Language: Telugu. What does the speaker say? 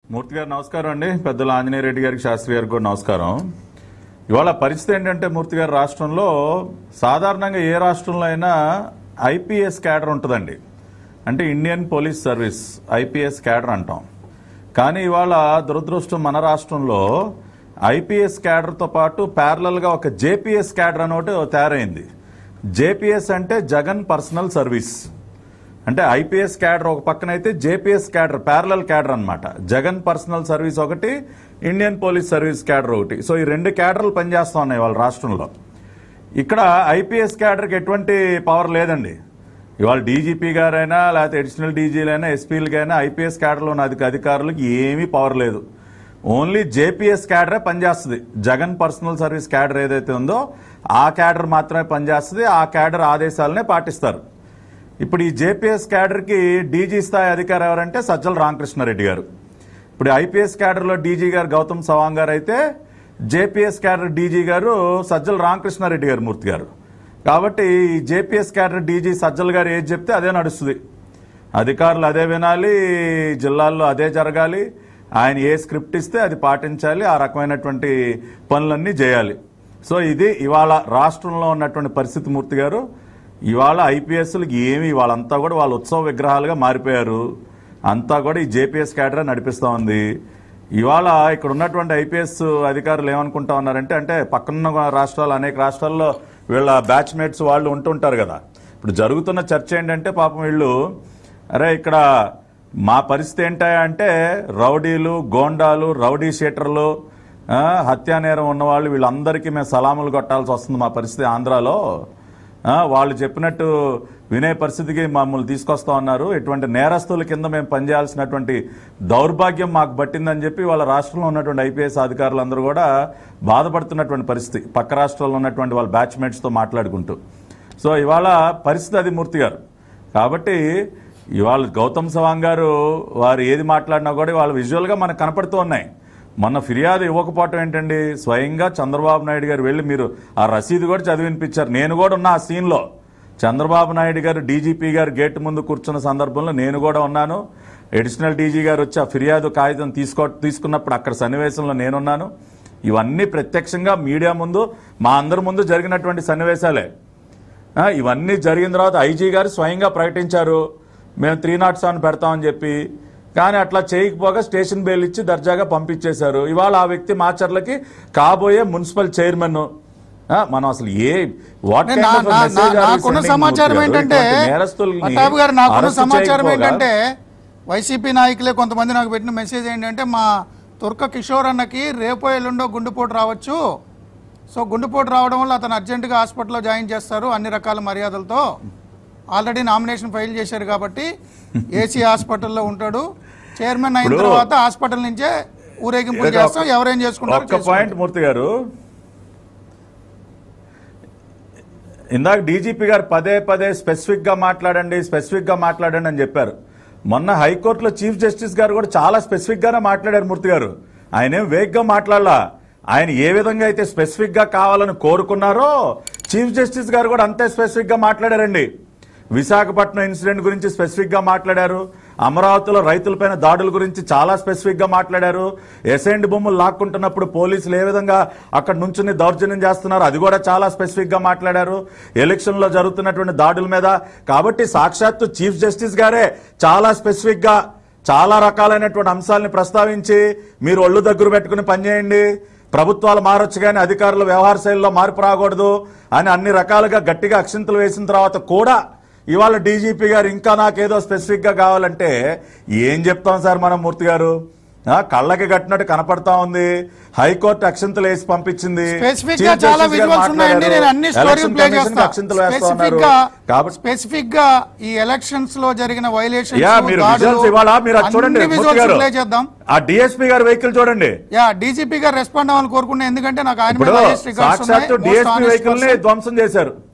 మూర్తి గారు నమస్కారం అండి పెద్దల ఆంజనేయ రెడ్డి గారికి శాస్త్రి గారికి కూడా నమస్కారం ఇవాళ పరిస్థితి ఏంటంటే మూర్తి గారు రాష్ట్రంలో సాధారణంగా ఏ రాష్ట్రంలో అయినా ఐపీఎస్ క్యాడర్ ఉంటుందండి అంటే Indian police service IPS cadre అంటాం కానీ ఇవాళ దురదృష్టం మన రాష్ట్రంలో ఐపీఎస్ క్యాడర్తో పాటు ప్యారలల్గా ఒక జేపీఎస్ క్యాడర్ అని ఒకటి తయారైంది జేపీఎస్ అంటే జగన్ పర్సనల్ సర్వీస్ అంటే ఐపీఎస్ క్యాడర్ ఒక పక్కన అయితే జేపీఎస్ క్యాడర్ ప్యారలల్ క్యాడర్ అన్నమాట జగన్ పర్సనల్ సర్వీస్ ఒకటి ఇండియన్ పోలీస్ సర్వీస్ క్యాడర్ ఒకటి సో ఈ రెండు క్యాడర్లు పనిచేస్తా ఉన్నాయి వాళ్ళ రాష్ట్రంలో ఇక్కడ ఐపీఎస్ క్యాడర్కి ఎటువంటి పవర్ లేదండి ఇవాళ డీజీపీ గారైనా లేకపోతే అడిషనల్ డీజీలైనా ఎస్పీలకైనా ఐపీఎస్ క్యాడర్లో ఉన్న అధిక అధికారులకు ఏమీ పవర్ లేదు ఓన్లీ జేపీఎస్ క్యాడరే పనిచేస్తుంది జగన్ పర్సనల్ సర్వీస్ క్యాడర్ ఏదైతే ఉందో ఆ క్యాడర్ మాత్రమే పనిచేస్తుంది ఆ క్యాడర్ ఆదేశాలనే పాటిస్తారు ఇప్పుడు ఈ జేపీఎస్ క్యాడర్కి డీజీ స్థాయి అధికారి ఎవరంటే సజ్జల రామకృష్ణారెడ్డి గారు ఇప్పుడు ఐపీఎస్ క్యాడర్లో డీజీ గారు గౌతమ్ సవాంగ్ గారు అయితే జేపీఎస్ క్యాడర్ డీజీ గారు సజ్జల రామకృష్ణారెడ్డి గారు మూర్తి గారు కాబట్టి ఈ జేపీఎస్ క్యాడర్ డీజీ సజ్జల గారు ఏది చెప్తే అదే నడుస్తుంది అధికారులు అదే వినాలి జిల్లాల్లో అదే జరగాలి ఆయన ఏ స్క్రిప్ట్ ఇస్తే అది పాటించాలి ఆ రకమైనటువంటి పనులన్నీ చేయాలి సో ఇది ఇవాళ రాష్ట్రంలో ఉన్నటువంటి పరిస్థితి మూర్తి గారు ఇవాళ ఐపీఎస్లకు ఏమి వాళ్ళంతా కూడా వాళ్ళ ఉత్సవ విగ్రహాలుగా మారిపోయారు అంతా కూడా ఈ జేపీఎస్ క్యాడరే నడిపిస్తూ ఉంది ఇవాళ ఇక్కడ ఉన్నటువంటి ఐపీఎస్ అధికారులు ఏమనుకుంటా ఉన్నారంటే అంటే పక్కనున్న రాష్ట్రాలు అనేక రాష్ట్రాల్లో వీళ్ళ బ్యాచ్మేట్స్ వాళ్ళు ఉంటుంటారు కదా ఇప్పుడు జరుగుతున్న చర్చ ఏంటంటే పాపం వీళ్ళు అరే ఇక్కడ మా పరిస్థితి ఏంటా అంటే రౌడీలు గోండాలు రౌడీ షీటర్లు ఆ, హత్యా నేరం ఉన్నవాళ్ళు వీళ్ళందరికీ మేము సలాములు కొట్టాల్సి వస్తుంది మా పరిస్థితి ఆంధ్రాలో ఆ, వాళ్ళు చెప్పినట్టు వినే పరిస్థితికి మమ్మల్ని తీసుకొస్తా ఉన్నారు ఇటువంటి నేరస్తుల కింద మేము పనిచేయాల్సినటువంటి దౌర్భాగ్యం మాకు పట్టిందని చెప్పి వాళ్ళ రాష్ట్రంలో ఉన్నటువంటి ఐపీఎస్ అధికారులందరూ కూడా బాధపడుతున్నటువంటి పరిస్థితి పక్క రాష్ట్రాల్లో ఉన్నటువంటి వాళ్ళ బ్యాచ్మేట్స్తో మాట్లాడుకుంటూ సో ఇవాళ పరిస్థితి అది మూర్తి గారు కాబట్టి ఇవాళ గౌతమ్ సవాంగ్ గారు వారు ఏది మాట్లాడినా కూడా వాళ్ళ విజువల్గా మనకు కనపడుతూ ఉన్నాయి మొన్న ఫిర్యాదు ఇవ్వకపోవటం ఏంటండి స్వయంగా చంద్రబాబు నాయుడు గారు వెళ్ళి మీరు ఆ రసీదు కూడా చదివినిపించారు నేను కూడా ఉన్నా ఆ సీన్లో చంద్రబాబు నాయుడు గారు డీజీపీ గారు గేట్ ముందు కూర్చున్న సందర్భంలో నేను కూడా ఉన్నాను అడిషనల్ డీజీ గారు వచ్చి ఆ ఫిర్యాదు కాగితం తీసుకో తీసుకున్నప్పుడు అక్కడ సన్నివేశంలో నేనున్నాను ఇవన్నీ ప్రత్యక్షంగా మీడియా ముందు మా అందరి ముందు జరిగినటువంటి సన్నివేశాలే ఆ, ఇవన్నీ జరిగిన తర్వాత ఐజీ గారు స్వయంగా ప్రకటించారు మేము త్రీ నాట్ సెవెన్ పెడతామని చెప్పి కానీ అట్లా చేయకపోగా స్టేషన్ బెయిల్ ఇచ్చి దర్జాగా పంపించేశారు ఇవాళ ఆ వ్యక్తి మాచర్లకి కాబోయే మున్సిపల్ చైర్మన్ ఆ, మనం అసలు ఏ వాట్ నేను నా- నా- నా- నాకున్న సమాచారం ఏంటంటే ప్రతాప్ గారు నాకున్న సమాచారం ఏంటంటే వైసీపీ నాయకులే కొంతమంది నాకు పెట్టిన మెసేజ్ ఏంటంటే మా తుర్క కిషోర్ అన్నకి రేపో ఎల్లుండో గుండెపోటు రావచ్చు సో గుండెపోటు రావడం వల్ల అతను అర్జెంటుగా హాస్పిటల్లో జాయిన్ చేస్తారు అన్ని రకాల మర్యాదలతో ఆల్రెడీ నామినేషన్ ఫైల్ చేశారు కాబట్టి ఏసీ హాస్పిటల్లో ఉంటాడు చైర్మన్ అయిన ఇప్పుడు- తర్వాత హాస్పిటల్ నుంచే ఊరేగింపులు చేస్తాం ఎవరేం చేసుకుంటారో ఒక్క పాయింట్ మూర్తి గారు ఇందాక డీజీపీ గారు పదే పదే స్పెసిఫిక్ గా మాట్లాడండి స్పెసిఫిక్ గా మాట్లాడండి అని చెప్పారు మొన్న హైకోర్టులో చీఫ్ జస్టిస్ గారు కూడా చాలా స్పెసిఫిక్ గానే మాట్లాడారు మూర్తి గారు ఆయన ఏం వేగ్ గా మాట్లాడలా ఆయన ఏ విధంగా అయితే స్పెసిఫిక్ గా కావాలని కోరుకున్నారో చీఫ్ జస్టిస్ గారు కూడా అంతే స్పెసిఫిక్ గా మాట్లాడారండి విశాఖపట్నం ఇన్సిడెంట్ గురించి స్పెసిఫిక్ గా మాట్లాడారు అమరావతిలో రైతులపైన దాడుల గురించి చాలా స్పెసిఫిక్ గా మాట్లాడారు ఎసెండ్ భూములు లాక్కుంటున్నప్పుడు పోలీసులు ఏ విధంగా అక్కడ నుంచుని దౌర్జన్యం చేస్తున్నారు అది కూడా చాలా స్పెసిఫిక్ గా మాట్లాడారు ఎలక్షన్ లో జరుగుతున్నటువంటి దాడుల మీద కాబట్టి సాక్షాత్తు చీఫ్ జస్టిస్ గారే చాలా స్పెసిఫిక్ గా చాలా రకాలైనటువంటి అంశాలని ప్రస్తావించి మీరు ఒళ్ళు దగ్గర పెట్టుకుని పనిచేయండి ప్రభుత్వాలు మారొచ్చు కానీ అధికారుల వ్యవహార శైలిలో మార్పు రాకూడదు అని అన్ని రకాలుగా గట్టిగా అక్షింతలు వేసిన తర్వాత కూడా ఇవాళ డీజీపీ గారు ఇంకా నాకేదో స్పెసిఫిక్ గా కావాలంటే ఏం చెప్తాం సార్ మనం మూర్తి గారు ఆ, కళ్ళకి కట్టినట్టు కనపడతా ఉంది హైకోర్టు అక్షింతలు వేసి పంపించింది స్పెసిఫిక్ Chief గా చాలా Justice గారు విజువల్స్ ఉన్నాయండి మాట్లాడారు. నేను అన్ని స్టోరీలు Election ప్లే Commission కి చేస్తా అక్షింతలు వేస్తా స్పెసిఫిక్ ఉన్నారు గా కాబట్టి స్పెసిఫిక్ గా ఈ ఎలక్షన్స్ లో జరిగిన వైలేషన్స్ యా మీరు విజువల్స్ ఇవాళ మీరు అది చూడండి మూర్తి గారు ప్లే చేద్దాం ఆ డిఎస్పీ గారి వెహికల్ చూడండి యా డీజీపీ గారు రెస్పాండ్ అవ్వాలని కోరుకున్నా ఎందుకంటే నాకు ఆయన మీద ఇప్పుడు highest regards ఉన్నాయి. సాక్షాత్తు Most డిఎస్పీ honest వెహికల్ ని person. ధ్వంసం చేశారు